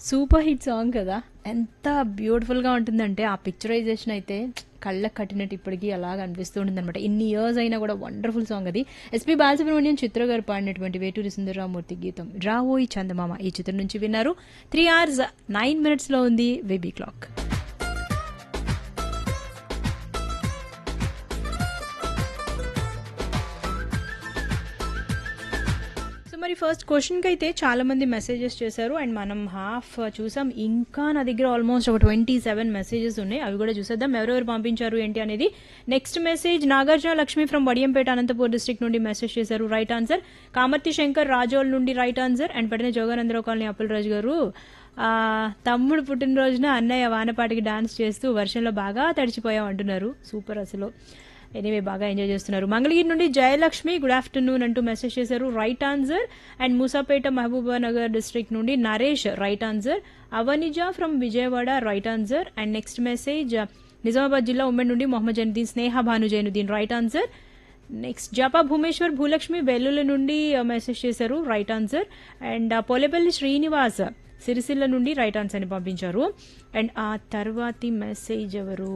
super hit song కదా ఎంత బ్యూటిఫుల్గా ఉంటుందంటే ఆ పిక్చరైజేషన్ అయితే కళ్ళకు కట్టినట్టు ఇప్పటికీ అలాగ అనిపిస్తూ ఉంటుంది అనమాట ఇన్ని ఇయర్స్ అయినా కూడా వండర్ఫుల్ సాంగ్ అది ఎస్పీ బాలసుబ్రహ్మణ్యం చిత్ర గారు పాడినటువంటి వేటూరి సుందరరామూర్తి గీతం రావోయి చందమామ ఈ చిత్రం నుంచి విన్నారు త్రీ అవర్స్ నైన్ మినిట్స్లో ఉంది బేబీ క్లాక్ సో మరి ఫస్ట్ క్వశ్చన్కి అయితే చాలా మంది మెసేజెస్ చేశారు అండ్ మనం హాఫ్ చూసాం ఇంకా నా దగ్గర ఆల్మోస్ట్ ఒక ట్వంటీ సెవెన్ మెసేజెస్ ఉన్నాయి అవి కూడా చూసేద్దాం ఎవరెవరు పంపించారు ఏంటి అనేది next message Nagarjuna Lakshmi from Vadiyampeta Anantapur district నుండి మెసేజ్ చేశారు రైట్ ఆన్సర్ కామర్తి శంకర్ రాజోల్ నుండి రైట్ ఆన్సర్ అండ్ పడిన జోగానందరావు కాలనీ అప్పలరాజు గారు ఆ, తమ్ముడు పుట్టినరోజున అన్నయ్య వానపాటికి డాన్స్ చేస్తూ వర్షంలో బాగా తడిచిపోయాం అంటున్నారు సూపర్ అసలు ఎనీవే బాగా ఎంజాయ్ చేస్తున్నారు మంగళగిరి నుండి జయలక్ష్మి గుడ్ ఆఫ్టర్నూన్ అంటూ మెసేజ్ చేశారు right answer and Musapeta Mahabubnagar district నుండి Naresh right answer Avanija from Vijayawada right answer and next message Nizamabad జిల్లా ఉమ్మడి నుండి Mohammed Zainuddin Sneha Bhanu Zainuddin right answer next జపా భూమేశ్వర్ భూలక్ష్మి వెల్లుల నుండి మెసేజ్ చేశారు right answer and Polepalli Srinivas Sircilla నుండి రైట్ ఆన్సర్ అని పంపించారు అండ్ ఆ తర్వాతి మెసేజ్ ఎవరు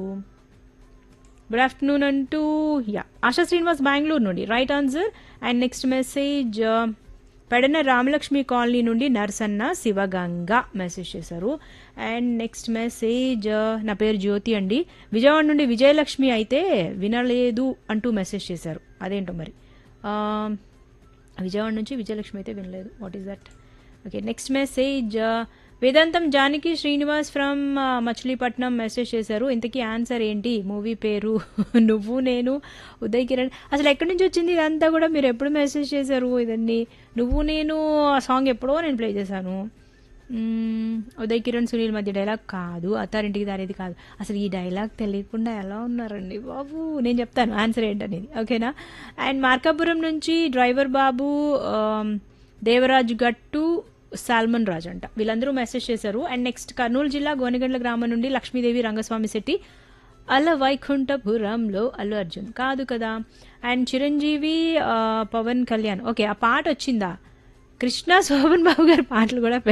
గుడ్ ఆఫ్టర్నూన్ అంటూ యా ఆశా శ్రీనివాస్ బెంగళూరు నుండి right answer and next message Pedana Ramalakshmi colony నుండి నర్సన్న శివగంగ మెసేజ్ చేశారు అండ్ నెక్స్ట్ మెసేజ్ నా పేరు జ్యోతి అండి విజయవాడ నుండి విజయలక్ష్మి అయితే వినలేదు అంటూ మెసేజ్ చేశారు అదేంటో మరి ఆ, విజయవాడ నుంచి విజయలక్ష్మి అయితే వినలేదు what is that okay next message Vedantam Janaki Srinivas from Machilipatnam message చేశారు ఇంతకీ ఆన్సర్ ఏంటి మూవీ పేరు నువ్వు నేను ఉదయ్ కిరణ్ అసలు ఎక్కడి నుంచి వచ్చింది ఇదంతా కూడా మీరు ఎప్పుడు మెసేజ్ చేశారు ఇదన్నీ నువ్వు నేను ఆ సాంగ్ ఎప్పుడో నేను ప్లే చేశాను మ్మ్, ఉదయ్ కిరణ్ సునీల్ మధ్య డైలాగ్ కాదు అత్తారింటికి దారేది కాదు అసలు ఈ డైలాగ్ తెలియకుండా ఎలా ఉన్నారండి బాబు నేను చెప్తాను ఆన్సర్ ఏంటనేది ఓకేనా అండ్ మార్కాపురం నుంచి డ్రైవర్ బాబు ఆమ్, దేవరాజ్ గట్టు సాల్మన్ రాజ్ అంట వీళ్ళందరూ మెసేజ్ చేశారు అండ్ నెక్స్ట్ కర్నూలు జిల్లా గోనెగండ్ల గ్రామం నుండి లక్ష్మీదేవి రంగస్వామి శెట్టి అల వైకుంఠపురంలో అల్లు అర్జున్ కాదు కదా అండ్ చిరంజీవి ఆ, పవన్ కళ్యాణ్ ఓకే ఆ పాట వచ్చిందా కృష్ణ శోభన్ బాబు గారి పాటలు కూడా